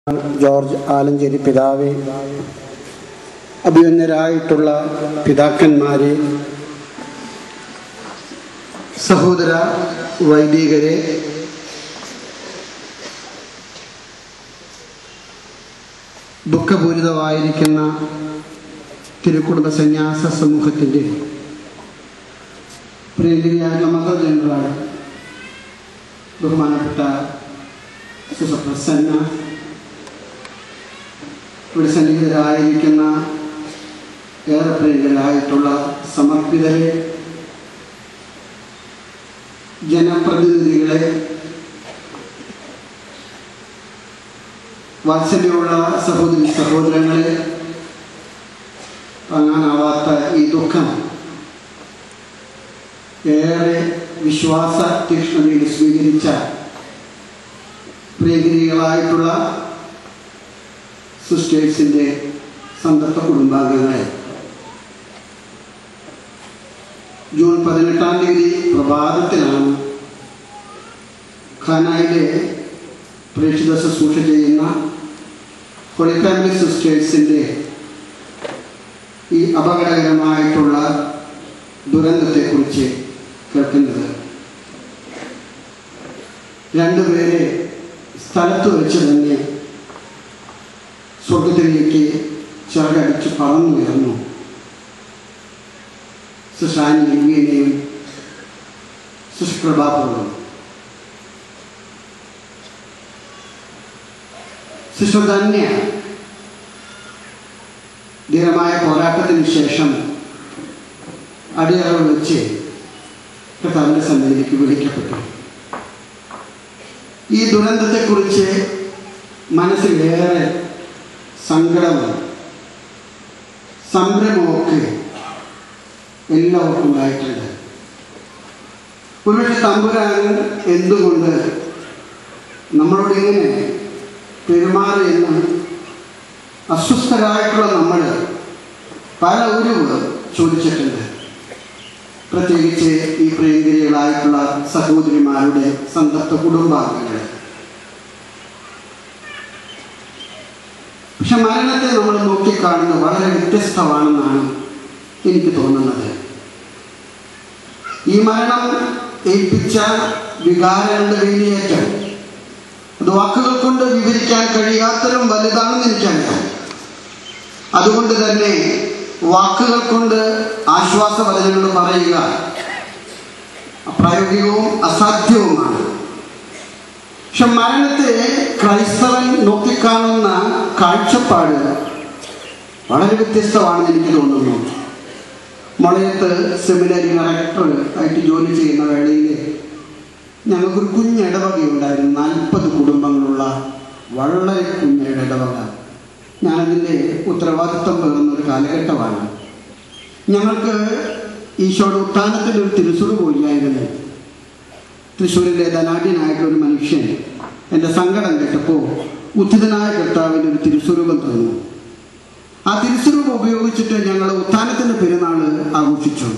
George Alencherry പിതാവെ അഭിമന്യരായിട്ടുള്ള പിതാക്കന്മാരെ സഹോദര വൈദികരെ ദുഃഖപൂരിതമായിരിക്കുന്ന തിരുക്കുടുംബ സന്യാസ സമൂഹത്തിൻ്റെ പ്രിയങ്കരിയായ മദർ ജനറൽ ബഹുമാനപ്പെട്ട സുസപ്രസന്ന ഇവിടെ സന്നിഹിതരായിരിക്കുന്ന ഏറെ പ്രിയങ്കരായിട്ടുള്ള സമർപ്പിതരെ ജനപ്രതിനിധികളെ വാത്സല്യമുള്ള സഹോദരി സഹോദരങ്ങളെ താങ്ങാനാവാത്ത ഈ ദുഃഖം ഏറെ വിശ്വാസ തീക്ഷ്ണതയിൽ സ്വീകരിച്ച പ്രിയഗിരികളായിട്ടുള്ള സിസ്റ്റേഴ്സിൻ്റെ സന്തപ്ത കുടുംബാംഗങ്ങളെ ജൂൺ പതിനെട്ടാം തീയതി പ്രഭാതത്തിലാണ് ഖാനായിലെ പ്രേക്ഷിത ശുശ്രൂഷ ചെയ്യുന്ന ഹോളി ഫാമിലി സിസ്റ്റേഴ്സിൻ്റെ ഈ അപകടകരമായിട്ടുള്ള ദുരന്തത്തെക്കുറിച്ച് കേൾക്കുന്നത് രണ്ടുപേരെ സ്ഥലത്ത് വെച്ച് തന്നെ സ്വർഗത്തിലേക്ക് ചിറകടിച്ച് പറന്നുയർന്നു സുഷാനി ലിംഗിനെയും സുഷ്പ്രഭാപൂർവം ശിശു തന്നെ ധീരമായ പോരാട്ടത്തിന് ശേഷം അടിയറവ് വെച്ച് കർത്താവിൻ്റെ സന്നിധിയിലേക്ക് വിളിക്കപ്പെട്ടു ഈ ദുരന്തത്തെക്കുറിച്ച് മനസ്സിലേറെ സങ്കടവും സംരംഭമൊക്കെ എല്ലാവർക്കും ഉണ്ടായിട്ടുണ്ട് ഒരുപക്ഷെ തമ്പുരാൻ എന്തുകൊണ്ട് നമ്മളോട് ഇങ്ങനെ പെരുമാറിയെന്ന് അസ്വസ്ഥരായിട്ടുള്ള നമ്മൾ പല ഉരുവ് ചോദിച്ചിട്ടുണ്ട് പ്രത്യേകിച്ച് ഈ പ്രിയങ്കരികളായിട്ടുള്ള സഹോദരിമാരുടെ സന്തപ്ത കുടുംബാംഗങ്ങൾ പക്ഷെ മരണത്തെ നമ്മൾ നോക്കിക്കാണുന്നത് വളരെ വ്യത്യസ്തമാണെന്നാണ് എനിക്ക് തോന്നുന്നത് ഈ മരണം ഏൽപ്പിച്ച വികാരങ്ങളുടെ വേലിയേറ്റം അത് വാക്കുകൾ കൊണ്ട് വിവരിക്കാൻ കഴിയാത്തതും വലുതാണെന്ന് എനിക്കറിയാം അതുകൊണ്ട് തന്നെ വാക്കുകൾ കൊണ്ട് ആശ്വാസവചനങ്ങൾ പറയുക അപ്രായോഗികവും അസാധ്യവുമാണ് പക്ഷെ മരണത്തെ ക്രൈസ്തവൻ നോക്കിക്കാണുന്ന കാഴ്ചപ്പാട് വളരെ വ്യത്യസ്തമാണെന്ന് എനിക്ക് തോന്നുന്നു മളയത്ത് സെമിനാരി ഡയറക്ടർ ആയിട്ട് ജോലി ചെയ്യുന്ന വേളയിൽ ഞങ്ങൾക്കൊരു കുഞ്ഞ് ഇടവകയുണ്ടായിരുന്നു നാൽപ്പത് കുടുംബങ്ങളുള്ള വളരെ കുഞ്ഞ ഇടവക ഞാനതിൻ്റെ ഉത്തരവാദിത്വം പേറുന്ന ഒരു കാലഘട്ടമാണ് ഞങ്ങൾക്ക് ഈശോയുടെ ഉത്ഥാനത്തിൻ്റെ ഒരു തിരുസുറ് പോലെയായിരുന്നു തൃശ്ശൂരിലെ ധനാഢ്യനായിട്ടുള്ള ഒരു മനുഷ്യൻ എൻ്റെ സങ്കടം കേട്ടപ്പോൾ ഉദ്ധിതനായ കർത്താവിൻ്റെ ഒരു തിരുസ്വരൂപം തന്നു ആ തിരുസ്വരൂപം ഉപയോഗിച്ചിട്ട് ഞങ്ങൾ ഉത്ഥാനത്തിൻ്റെ പെരുന്നാൾ ആഘോഷിച്ചു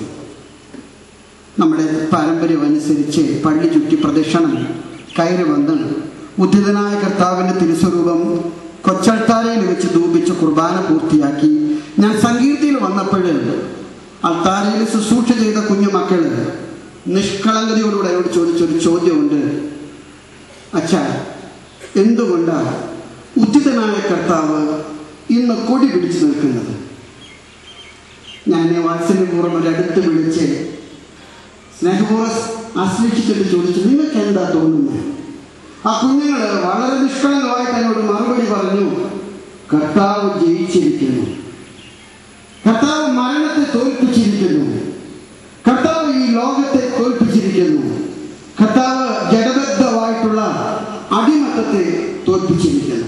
നമ്മുടെ പാരമ്പര്യം അനുസരിച്ച് പള്ളി ചുറ്റി പ്രദക്ഷിണം കയറി വന്ന് ഉദ്ധിതനായ കർത്താവിൻ്റെ തിരുസ്വരൂപം കൊച്ചൾത്താരയിൽ വെച്ച് ധൂപിച്ച് കുർബാന പൂർത്തിയാക്കി ഞാൻ സങ്കീർത്തിയിൽ വന്നപ്പോൾ അൾത്താരയിൽ ശുശ്രൂഷ ചെയ്ത കുഞ്ഞുമക്കൾ നിഷ്കളങ്കതയോടുകൂടെ എന്നോട് ചോദിച്ചൊരു ചോദ്യമുണ്ട് അച്ഛ എന്തുകൊണ്ടാണ് ഉദ്ധിതനായ കർത്താവ് ഇന്ന് കൊടി പിടിച്ചു നിൽക്കുന്നത് ഞാൻ വാത്സല്യപൂർവ്വം ഒരടുത്ത് വിളിച്ച് സ്നേഹപൂർവ്വം ആശ്ലേഷിച്ചിട്ട് ചോദിച്ചു നിങ്ങൾക്ക് എന്താ തോന്നുന്നത് ആ കുഞ്ഞുങ്ങൾ വളരെ നിഷ്കളങ്കമായിട്ട് എന്നോട് മറുപടി പറഞ്ഞു കർത്താവ് ജയിച്ചിരിക്കുന്നു കർത്താവ് മരണത്തെ തോൽപ്പിച്ചിരിക്കുന്നു കർത്താവ് ഈ ലോകത്തെ തോൽപ്പിച്ചിരിക്കുന്നു കർത്താവ് ജഡബദ്ധമായിട്ടുള്ള അടിമത്തത്തെ തോൽപ്പിച്ചിരിക്കുന്നു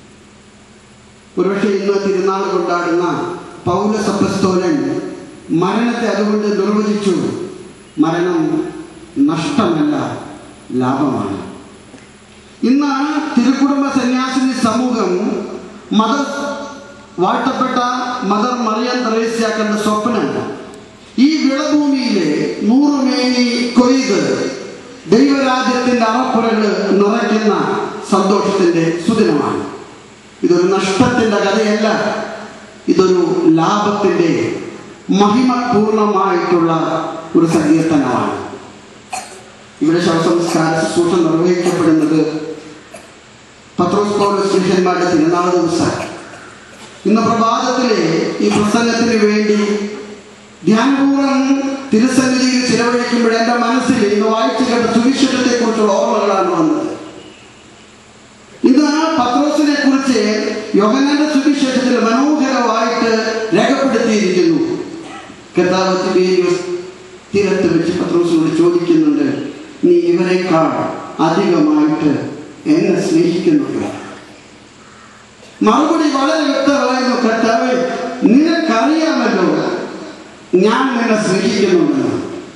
ഒരുപക്ഷെ ഇന്ന് തിരുനാൾ കൊണ്ടാടുന്ന പൗലസപ്രസ്തോലൻ മരണത്തെ അതുകൊണ്ട് നിർവചിച്ചു മരണം നഷ്ടമല്ല ലാഭമാണ് ഇന്ന് തിരുക്കുടുംബ സന്യാസിനി സമൂഹം മദർ വാഴ്ത്തപ്പെട്ട മദർ മറിയം ത്രേസ്യാക്കന്റെ സ്വപ്നം ഈ വിളഭൂമിയിലെ നൂറുമേനി കൊയ്ത് ദൈവരാജ്യത്തിന്റെ അറപ്പുരകൾ നിറയ്ക്കുന്ന സന്തോഷത്തിന്റെ സുദിനമാണ് ഇതൊരു നഷ്ടത്തിന്റെ കഥയല്ല ഇതൊരു ലാഭത്തിന്റെ മഹിമപൂർണമായിട്ടുള്ള ഒരു സങ്കീർത്തനമാണ് ഇവിടെ ശവസംസ്കാര ശുശ്രൂഷ നിർവഹിക്കപ്പെടുന്നത് പത്രോസ് പൗലോസ് ശിഷ്യന്മാരുടെ തിരുനാൾ ദിവസം ഇന്ന് പ്രഭാതത്തിലെ ഈ പ്രസംഗത്തിന് വേണ്ടി ധ്യാനപൂർവ്വം തിരുസന്നിധിയിൽ ചിലവഴിക്കുമ്പോൾ എൻ്റെ മനസ്സിൽ ഇന്ന് വായിച്ചു കേട്ട സുവിശേഷത്തെ കുറിച്ചുള്ള ഓർമ്മകളാണ് വന്നത് ഇന്ന് പത്രോസിനെ കുറിച്ച് യോഹനാന്റെ സുവിശേഷത്തിൽ മനോഹരമായിട്ട് രേഖപ്പെടുത്തിയിരിക്കുന്നു കർത്താവ് തിബേരിയോസ് തീരത്ത് വെച്ച് പത്രോസിനോട് ചോദിക്കുന്നുണ്ട് നീ ഇവരെക്കാൾ അധികമായിട്ട് എന്നെ സ്നേഹിക്കുന്നുണ്ട് മറുപടി വളരെ വ്യക്തമായിരുന്നു കർത്താവ് നിനക്കറിയാമല്ലോ ഞാൻ നിന്നെ സ്നേഹിക്കുന്നുണ്ടെന്ന്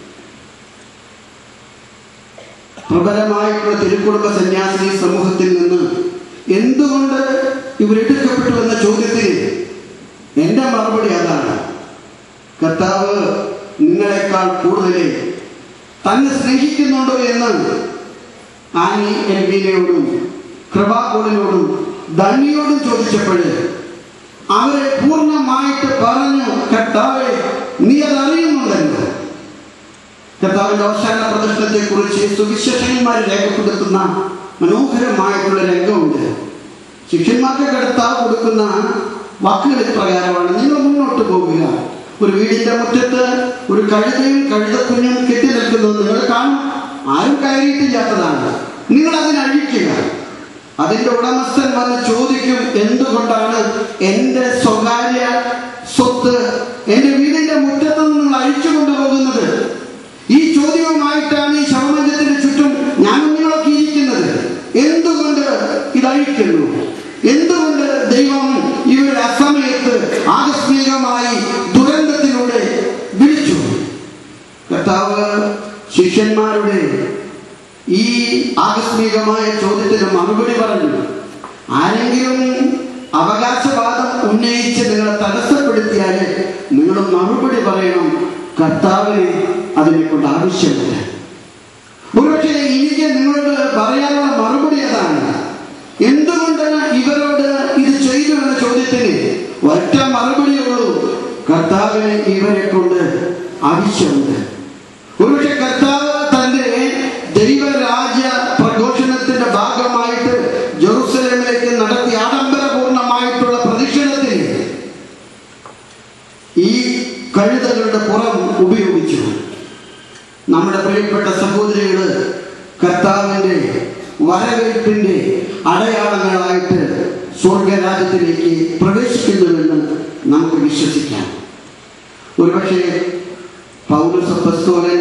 പ്രബലമായിട്ടുള്ള തിരുക്കുടുംബ സന്യാസിനി സമൂഹത്തിൽ നിന്ന് എന്തുകൊണ്ട് ഇവരെടുക്കപ്പെട്ടു എന്ന ചോദ്യത്തിന് എൻ്റെ മറുപടി അതാണ് കർത്താവ് നിങ്ങളെക്കാൾ കൂടുതൽ തന്നെ സ്നേഹിക്കുന്നുണ്ടോ എന്ന് ആനി എൽവിനയോടും കൃപാകോളിനോടും ധനിയോടും ചോദിച്ചപ്പോൾ അവരെ പൂർണ്ണമായിട്ട് പറഞ്ഞു കർത്താവെ നീ അത് അറിയുന്നുണ്ടല്ലോ കർത്താവിന്റെ അവസാന പ്രദർശനത്തെ കുറിച്ച് സുവിശേഷന്മാർ രേഖപ്പെടുത്തുന്ന മനോഹരമായിട്ടുള്ള രംഗമുണ്ട് ശിഷ്യന്മാർക്ക് കർത്താവ് കൊടുക്കുന്ന വാക്കുകൾ പ്രകാരമാണ് നിങ്ങൾ മുന്നോട്ട് പോകുക ഒരു വീടിന്റെ മുറ്റത്ത് ഒരു കഴുതയും കഴുതക്കുഞ്ഞും കെട്ടി നിൽക്കുന്നത് നിങ്ങൾ കാണും ആരും കയറിയിട്ടില്ലാത്തതാണ് നിങ്ങൾ അതിനഴിക്കുക അതിന്റെ ഉടമസ്ഥൻ വന്ന് ചോദിക്കും എന്തുകൊണ്ടാണ് എൻ്റെ സ്വകാര്യ സ്വത്ത് എൻ്റെ വീടിന്റെ മുറ്റത്ത് നിന്ന് നിങ്ങൾ അഴിച്ചു കൊണ്ടുപോകുന്നത് ഈ ചോദ്യവുമായിട്ടാണ് ഈ ശവമഞ്ചത്തിന്റെ ചുറ്റും ഞാൻ നിങ്ങളൊക്കെ ഇരിക്കുന്നത് എന്തുകൊണ്ട് ഇതഴിക്കുന്നു എന്തുകൊണ്ട് ദൈവം ഇവരുടെ അസമയത്ത് ആകസ്മികമായി ദുരന്തത്തിലൂടെ വിളിച്ചു കർത്താവ് ശിഷ്യന്മാരുടെ ഈ ആകസ്മികമായ ചോദ്യത്തിന് മറുപടി പറഞ്ഞു ആരെങ്കിലും അവകാശവാദം ഉന്നയിച്ച് നിങ്ങളെ തടസ്സപ്പെടുത്തിയാൽ നിങ്ങൾ മറുപടി പറയണം കർത്താവിന് അതിനെ കൊണ്ട് ആവശ്യമില്ല ഒരുപക്ഷെ എനിക്ക് നിങ്ങളോട് പറയാനുള്ള മറുപടി അതാണ് എന്തുകൊണ്ടാണ് ഇവരോട് ഇത് ചെയ്തു എന്ന ചോദ്യത്തിന് ഒറ്റ മറുപടിയേ ഉള്ളൂ കർത്താവിന് ഇവരെ കൊണ്ട് ആവശ്യമുണ്ട് ഒരുപക്ഷെ കർത്താവ് തന്റെ ദൈവരാജ്യ പ്രഘോഷണത്തിന്റെ ഭാഗമായിട്ട് ജെറുസലേമിലേക്ക് നടത്തിയ ആഡംബരപൂർണമായിട്ടുള്ള പ്രദക്ഷിണത്തിൽ ഈ കഴുതകളുടെ പുറം ഉപയോഗിച്ചു നമ്മുടെ പ്രിയപ്പെട്ട സഹോദരികള് കർത്താവിന്റെ വരവേൽപ്പിന്റെ അടയാളങ്ങളായിട്ട് സ്വർഗരാജ്യത്തിലേക്ക് പ്രവേശിക്കുന്നുവെന്ന് നമുക്ക് വിശ്വസിക്കാം ഒരുപക്ഷെ പൗരസപ്പസ്തോലൻ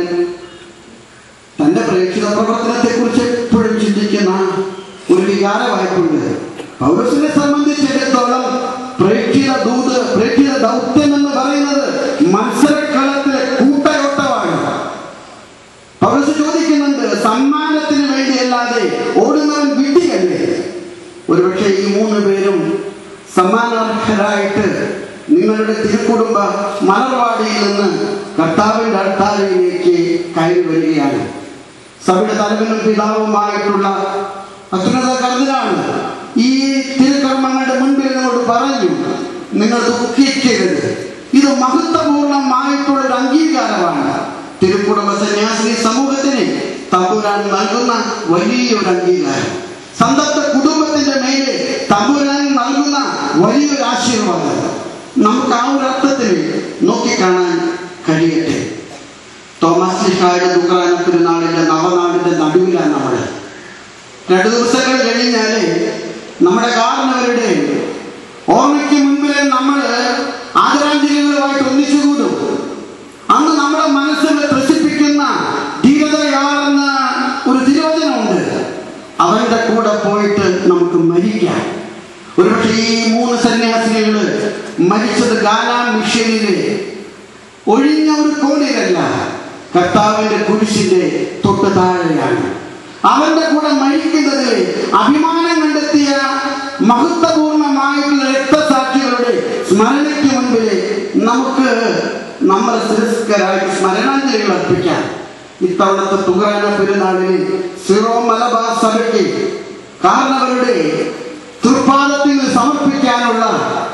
തന്റെ പ്രേക്ഷിത പ്രവർത്തനത്തെ കുറിച്ച് എപ്പോഴും ചിന്തിക്കുന്ന ഒരു വികാര വായ്പുണ്ട് പൗരസിനെ സംബന്ധിച്ചിടത്തോളം പ്രേക്ഷിത ദൂത് പ്രേക്ഷിത ദൗത്യം എന്ന് പറയുന്നത് മത്സരക്കളത്തിലെ കൂട്ടയോട്ടമാണ് പൗരസ് ചോദിക്കുന്നുണ്ട് സമ്മാനത്തിന് വേണ്ടിയല്ലാതെ ഓടുന്നവൻ വിട്ടിയല്ലേ ഒരുപക്ഷെ ഈ മൂന്ന് പേരും സമ്മാനാർഹരായിട്ട് നിങ്ങളുടെ തിരുക്കുടുംബ മലർവാടിയിൽ നിന്ന് കർത്താവിന്റെ അൾത്താരയിലേക്ക് കയറി വരികയാണ് സഭയുടെ തലവനും പിതാവുമായിട്ടുള്ള അത്യുന്നത കരുതലാണ് ഈ തിരുക്കർമ്മങ്ങളുടെ മുൻപിൽ നിന്നോട് പറഞ്ഞു നിങ്ങൾ ദുഃഖിക്കരുത് ഇത് മഹത്വപൂർണമായിട്ടുള്ള ഒരു അംഗീകാരമാണ് തിരുക്കുടുംബ സന്യാസിനി സമൂഹത്തിന് തമ്പുരാൻ നൽകുന്ന വലിയൊരു അംഗീകാരം സന്തപ്ത കുടുംബത്തിന്റെ മേലെ തമ്പുരാൻ നൽകുന്ന വലിയൊരു ആശീർവാദം നമുക്ക് ആ ഒരു അർത്ഥത്തിൽ നോക്കിക്കാണാൻ കഴിയട്ടെ തോമസ് ലിഹായുടെ ദുഃഖാന തിരുനാളിന്റെ നവനാടിന്റെ നടുവിലാണ് നമ്മൾ രണ്ടു ദിവസങ്ങൾ കഴിഞ്ഞാല് നമ്മുടെ കാരണവരുടെ ഓർമ്മയ്ക്ക് മുൻപിൽ നമ്മൾ ആദരാഞ്ജലികളുമായിട്ട് ഒന്നിച്ചുകൂടും അന്ന് നമ്മുടെ മനസ്സിൽ ത്രസിപ്പിക്കുന്ന ധീരതയാർന്ന ഒരു തിരോചനമുണ്ട് അവരുടെ കൂടെ പോയിട്ട് നമുക്ക് മരിക്കാം ഒരുപക്ഷെ ഈ മൂന്ന് സന്യാസിനികൾ മരിച്ചത് ഗാനാ മിഷനിലെ ഒഴിഞ്ഞ ഒരു കോണിലല്ല കർത്താവിന്റെ കുരിശിന്റെ തൊട്ട് താഴെയാണ് അവന്റെ കൂടെ മരിക്കുന്നത് അഭിമാനം കണ്ടെത്തിയ മഹത്വപൂർണമായിട്ടുള്ള രക്തസാക്ഷികളുടെ സ്മരണയ്ക്ക് മുൻപിൽ നമുക്ക് നമ്മളെ തിരസ്കരായിട്ട് സ്മരണാഞ്ജലികൾ അർപ്പിക്കാം ഇത്തവണത്തെ തുകാന പെരുന്നാളിന് സിറോ മലബാർ സഭയ്ക്ക് കാരണവരുടെ തൃപ്പാദത്തിൽ സമർപ്പിക്കും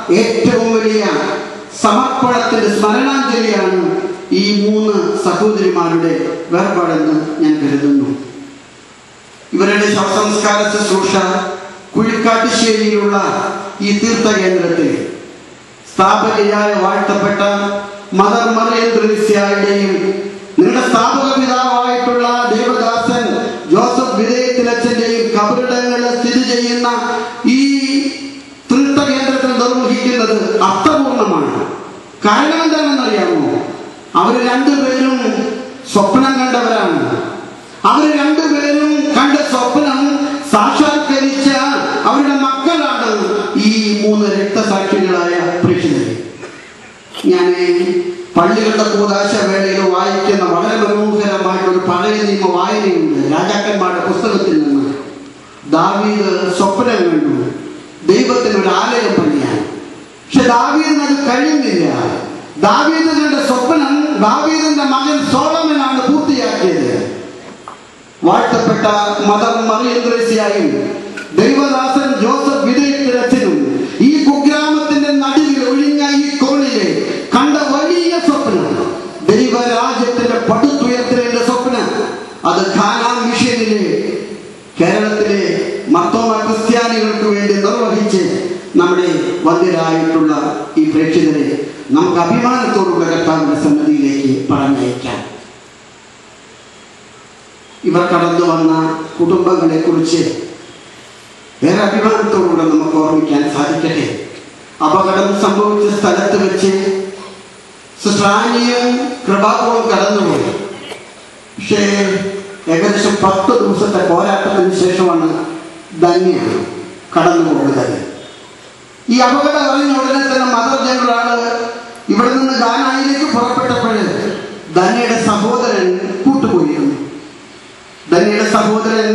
ഏറ്റവും വലിയ സമർപ്പണത്തിന്റെ സ്മരണാഞ്ജലിയാണ് ഈ മൂന്ന് സഹോദരിമാരുടെ വേർപാടെന്ന് ഞാൻ കരുതുന്നു ഇവരുടെ ശവസംസ്കാര ശുശ്രൂഷ കുഴിക്കാട്ടുശ്ശേരിയിലുള്ള ഈ തീർത്ഥകേന്ദ്രത്തിൽ സ്ഥാപകയായ വാഴ്ത്തപ്പെട്ട മദർ മറിയന്ത്രിസ്യായുടെയും നിങ്ങളുടെ സ്ഥാപക പിതാവായിട്ടുള്ള ദേവദാസൻ ജോസഫ് വിധേയത്തിലച്ഛന്റെയും കബറിടങ്ങളിൽ സ്ഥിതി ചെയ്യുന്ന ഈ തീർത്ഥകേന്ദ്രത്തിൽ നിർവഹിക്കുന്നത് അർത്ഥപൂർണമാണ് കാരണം എന്താണെന്നറിയാമോ അവർ രണ്ടുപേരും സ്വപ്നം കണ്ടവരാണ് അവർ രണ്ടുപേരും കണ്ട സ്വപ്നം സാക്ഷാത്കരിച്ച അവരുടെ മക്കളാണ് ഈ മൂന്ന് രക്തസാക്ഷികളായ പ്രേക്ഷകർ ഞാൻ പള്ളികളുടെ കൂതാശ വേളയിൽ വായിക്കുന്ന വളരെ മനോഹരമായിട്ടൊരു പഴയ നിയമ വായനയുണ്ട് രാജാക്കന്മാരുടെ പുസ്തകത്തിൽ നിന്ന് ദാവീദ് സ്വപ്നം കണ്ടു ദൈവത്തിന് ഒരു ആലയം പണിയാൻ പക്ഷെ ദാവീദിന് അത് കഴിയുന്നില്ല ദാവീദ് കണ്ട സ്വപ്നം ദാവീദിന്റെ മകൻ സോളമനാണ് പൂർത്തിയാക്കിയത് വാഴ്ത്തപ്പെട്ട മദർ മറിയന്ത്രേസിയായും ദൈവദാസൻ ജോസഫ് വിധേയത്തിലച്ഛനും ഈ കുഗ്രാമത്തിന്റെ നടുവിൽ ഒഴിഞ്ഞ ഈ കോണിലെ കണ്ട വലിയ സ്വപ്നം ദൈവരാജ്യത്തിന്റെ പടുത്തുയർത്തലിന്റെ സ്വപ്നം അത് ഖാനാ മിഷനിലെ കേരളത്തിലെ മർത്തോമ ക്രിസ്ത്യാനികൾക്ക് വേണ്ടി നിർവഹിച്ച് നമ്മുടെ വന്ധ്യരായിട്ടുള്ള ഈ പ്രേക്ഷകരെ നമുക്ക് അഭിമാനത്തോടുള്ള കർത്താവിന്റെ സന്നദ്ധിയിലേക്ക് പറഞ്ഞയക്കാം ഇവർ കടന്നു വന്ന കുടുംബങ്ങളെ കുറിച്ച് ഏറെ അഭിമാനത്തോടുകൂടെ നമുക്ക് ഓർമ്മിക്കാൻ സാധിക്കട്ടെ അപകടം സംഭവിച്ച സ്ഥലത്ത് വെച്ച് സുശ്രാനിയും കൃപാപൂർവം കടന്നുപോയി പക്ഷേ ഏകദേശം പത്ത് ദിവസത്തെ പോരാട്ടത്തിന് ശേഷമാണ് ധന്യ കടന്നു പോകുന്നത് ഈ അപകടം അറിഞ്ഞ ഉടനെ തന്നെ മദർ ജനറലാണ് ഇവിടെ നിന്ന് ഗാനായിലേക്ക് പുറപ്പെട്ടപ്പോൾ ധന്യയുടെ സഹോദരൻ കൂട്ടുപോയിരുന്നു ധന്യയുടെ സഹോദരൻ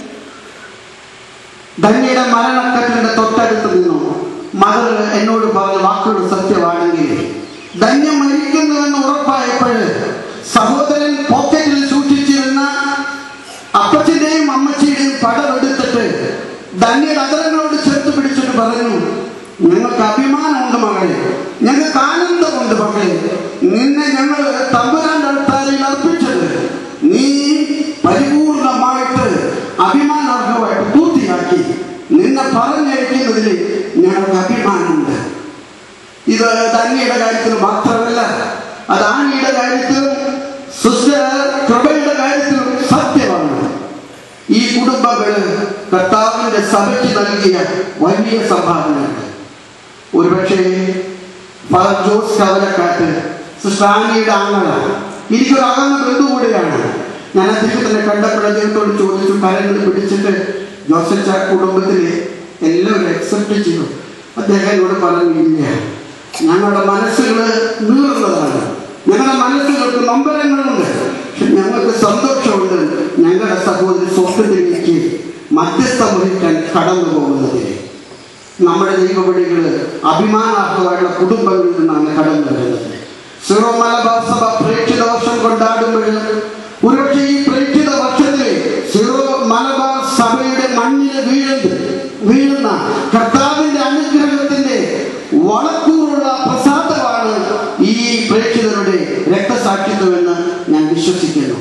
ധന്യയുടെ മരണക്കട്ടിന്റെ തൊട്ടടുത്ത് നിന്നു മകൾ എന്നോട് പറഞ്ഞ വാക്കുകൾ സത്യമാണെങ്കിൽ ധന്യ മരിക്കുന്നുവെന്ന് ഉറപ്പായപ്പോൾ സഹോദരൻ പോക്കറ്റിൽ സൂക്ഷിച്ചിരുന്ന അപ്പച്ചന്റെയും അമ്മച്ചിയുടെയും പടം എടുത്തിട്ട് ധന്യയുടെ അതരങ്ങളോട് ചേർത്ത് പിടിച്ചിട്ട് പറഞ്ഞു ഞങ്ങൾക്ക് അഭിമാനമുണ്ട് മകളെ ഞങ്ങൾക്ക് ആനന്ദമുണ്ട് മകളെ നിന്നെ ഞങ്ങൾ തമ്പുരാന്റെ അടുത്താരിൽ അർപ്പിച്ചത് നീ പരിപൂർണമായിട്ട് അഭിമാനാർഹമായിട്ട് പൂർത്തിയാക്കി നിന്നെ പറഞ്ഞയക്കുന്നതിൽ ഞങ്ങൾക്ക് അഭിമാനമുണ്ട് ഇത് ധന്യയുടെ കാര്യത്തിൽ മാത്രമല്ല അത് ആണിയുടെ കാര്യത്തിലും സിസ്റ്റർ കൃപയുടെ കാര്യത്തിലും സത്യമാണ് ഈ കുടുംബങ്ങള് കർത്താവിന്റെ സഭയ്ക്ക് നൽകിയ വലിയ സംഭാവനകൾ ഒരുപക്ഷെ ഫാദർ ജോസ് കവലക്കാട്ട് സിസ്റ്റാനിയുടെ ആങ്ങളാണ് എനിക്കൊരു അകന്ന ബന്ധു കൂടെയാണ് ഞാൻ അദ്ദേഹത്തിനെ കണ്ടപ്പോൾ അദ്ദേഹത്തോട് ചോദിച്ചു കാര്യങ്ങൾ പിടിച്ചിട്ട് ജോസഫ് കുടുംബത്തിലെ എല്ലാവരും അക്സെപ്റ്റ് ചെയ്തു അദ്ദേഹം എന്നോട് പറഞ്ഞില്ല ഞങ്ങളുടെ മനസ്സുകൾ നീറുന്നതാണ് ഞങ്ങളുടെ മനസ്സുകൾക്ക് നൊമ്പരങ്ങളുണ്ട് പക്ഷെ ഞങ്ങൾക്ക് സന്തോഷമുണ്ട് ഞങ്ങളുടെ സഹോദരി സ്വർഗത്തിലേക്ക് മധ്യസ്ഥം വഹിക്കാൻ കടന്നു പോകുന്നതിന് നമ്മുടെ ദൈവവിളികൾ അഭിമാനാർഹമായുള്ള കുടുംബങ്ങളിൽ നിന്നാണ് കടന്നു വരുന്നത് സിറോ മലബാർ സഭ പ്രേക്ഷിത വർഷം കൊണ്ടാടുമ്പോൾ ഒരുപക്ഷെ ഈ പ്രേക്ഷിത വർഷത്തിൽ സിറോ മലബാർ സഭയുടെ മണ്ണിൽ വീഴുന്ന വീഴുന്ന കർത്താവിന്റെ അനുഗ്രഹത്തിന്റെ വളക്കൂറുള്ള പ്രസാദമാണ് ഈ പ്രേക്ഷിതരുടെ രക്തസാക്ഷിത്വമെന്ന് ഞാൻ വിശ്വസിക്കുന്നു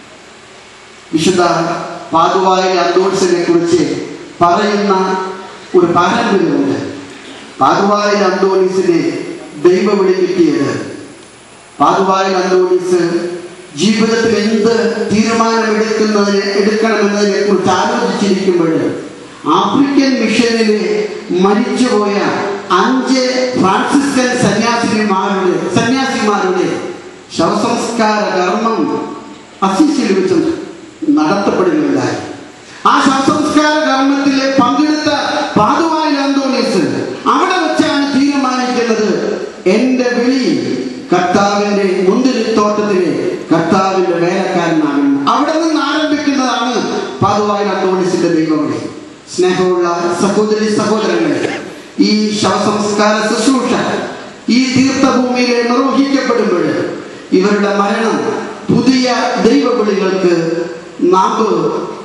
വിശുദ്ധ പാതുവായിലെ അന്തോൺസിനെ കുറിച്ച് പറയുന്ന ഒരു പാരമ്പര്യമുണ്ട് പാതുവായിലെ അന്തോണീസിനെ ദൈവവിളി കിട്ടിയത് പാതുവായിൽ അന്തോണീസ് ജീവിതത്തിൽ എന്ത് തീരുമാനമെടുക്കുന്നതിന് എടുക്കണമെന്നതിനെ കുറിച്ച് ആലോചിച്ചിരിക്കുമ്പോൾ ആഫ്രിക്കൻ മിഷനിലെ മരിച്ചുപോയ അഞ്ച് ഫ്രാൻസിസ്കൻ സന്യാസിനിമാരുടെ സന്യാസിമാരുടെ ശവസംസ്കാര കർമ്മം അസിസിൽ വെച്ച് നടത്തപ്പെടുകയുണ്ടായി ആ ശവസംസ്കാര കർമ്മത്തിലെ പങ്കെടുത്ത പാതുവായിൽ അന്തോണീസ് അവിടെ വെച്ചാണ് തീരുമാനിക്കുന്നത് എന്റെ വിളി കർത്താവിന്റെ മുന്തിരിത്തോട്ടത്തിലെ കർത്താവിന്റെ വേലക്കാരനാകുന്നു അവിടെ നിന്ന് ആരംഭിക്കുന്നതാണ് പാതുവായിൽ അന്തോണീസിന്റെ ദൈവവിളി സ്നേഹമുള്ള സഹോദരി സഹോദരങ്ങളെ ഈ ശവസംസ്കാര ശുശ്രൂഷ ഈ തീർത്ഥഭൂമിയിലെ നിർവഹിക്കപ്പെടുമ്പോൾ ഇവരുടെ മരണം പുതിയ ദൈവവിളികൾക്ക് നാമ്പ്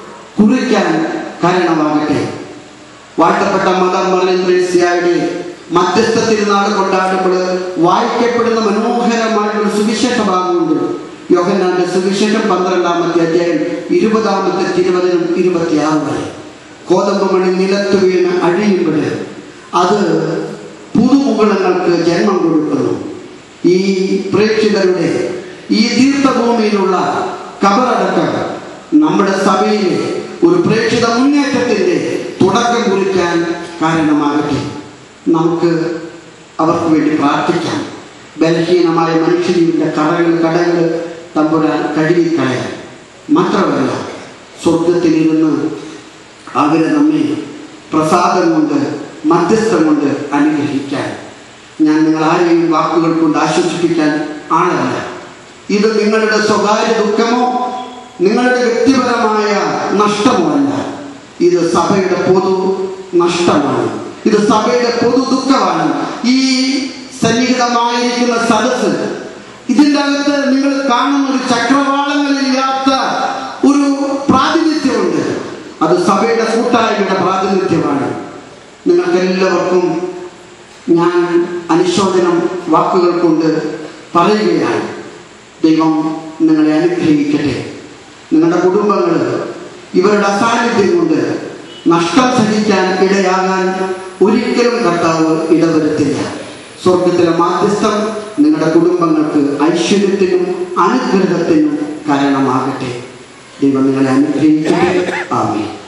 കുറിക്കാൻ കാരണമാകട്ടെ വാഴ്ത്തപ്പെട്ട മദർ മറിയന്ത്രേസ്യായുടെ മധ്യസ്ഥ തിരുനാൾ കൊണ്ടാടുമ്പോൾ വായിക്കപ്പെടുന്ന മനോഹരമായിട്ടുള്ള സുവിശേഷ ഭാഗമുണ്ട് യോഹന്നാന്റെ സുവിശേഷം പന്ത്രണ്ടാമത്തെ അധ്യായം ഇരുപതാമത്തെ തിരുവചനം ഇരുപത്തിയാറ് വരെ കോതമ്പ് മണി നിലത്ത് വീണ് അഴിയുമ്പോൾ അത് പുതുമുകുളങ്ങൾക്ക് ജന്മം കൊടുക്കുന്നു ഈ പ്രേക്ഷിതരുടെ ഈ തീർത്ഥഭൂമിയിലുള്ള കബറടക്കം നമ്മുടെ സഭയിലെ ഒരു പ്രേക്ഷിത മുന്നേറ്റത്തിന്റെ തുടക്കം കുറിക്കാൻ കാരണമാകട്ടെ നമുക്ക് അവർക്ക് വേണ്ടി പ്രാർത്ഥിക്കാം ബലഹീനമായ മനുഷ്യരുടെ കറകൾ കടകൾ തമ്പുരാൻ കഴുകിക്കളയാൻ മാത്രമല്ല സ്വർഗത്തിലിരുന്ന് അവരെ നമ്മെ പ്രസാദം കൊണ്ട് മധ്യസ്ഥം കൊണ്ട് അനുഗ്രഹിക്കാൻ ഞാൻ നിങ്ങൾ ആരെയും വാക്കുകൾ കൊണ്ട് ആശ്വസിപ്പിക്കാൻ ആളല്ല ഇത് നിങ്ങളുടെ സ്വകാര്യ ദുഃഖമോ നിങ്ങളുടെ വ്യക്തിപരമായ നഷ്ടമോ അല്ല ഇത് സഭയുടെ പൊതു നഷ്ടമാണ് ഇത് സഭയുടെ പൊതു ദുഃഖമാണ് ഈ സന്നിഹിതമായിരിക്കുന്ന സദസ്സ് ഇതിൻ്റെ അകത്ത് നിങ്ങൾ കാണുന്ന ഒരു ചക്രവാളങ്ങളില്ലാത്ത ഒരു പ്രാതിനിധ്യമുണ്ട് അത് സഭയുടെ കൂട്ടായ്മയുടെ പ്രാതിനിധ്യമാണ് നിങ്ങൾക്ക് എല്ലാവർക്കും ഞാൻ അനുശോചനം വാക്കുകൾ കൊണ്ട് പറയുകയാണ് ദൈവം നിങ്ങളെ അനുഗ്രഹിക്കട്ടെ നിങ്ങളുടെ കുടുംബങ്ങൾ ഇവരുടെ അസാന്നിധ്യം കൊണ്ട് നഷ്ടം സഹിക്കാൻ ഇടയാകാൻ ഒരിക്കലും കർത്താവ് ഇടവരുത്തില്ല സ്വർഗത്തിലെ മാധ്യസ്ഥം നിങ്ങളുടെ കുടുംബങ്ങൾക്ക് ഐശ്വര്യത്തിനും അനുഗ്രഹത്തിനും കാരണമാകട്ടെ ദൈവം നിങ്ങളെ അനുഗ്രഹിക്കട്ടെ ആമേ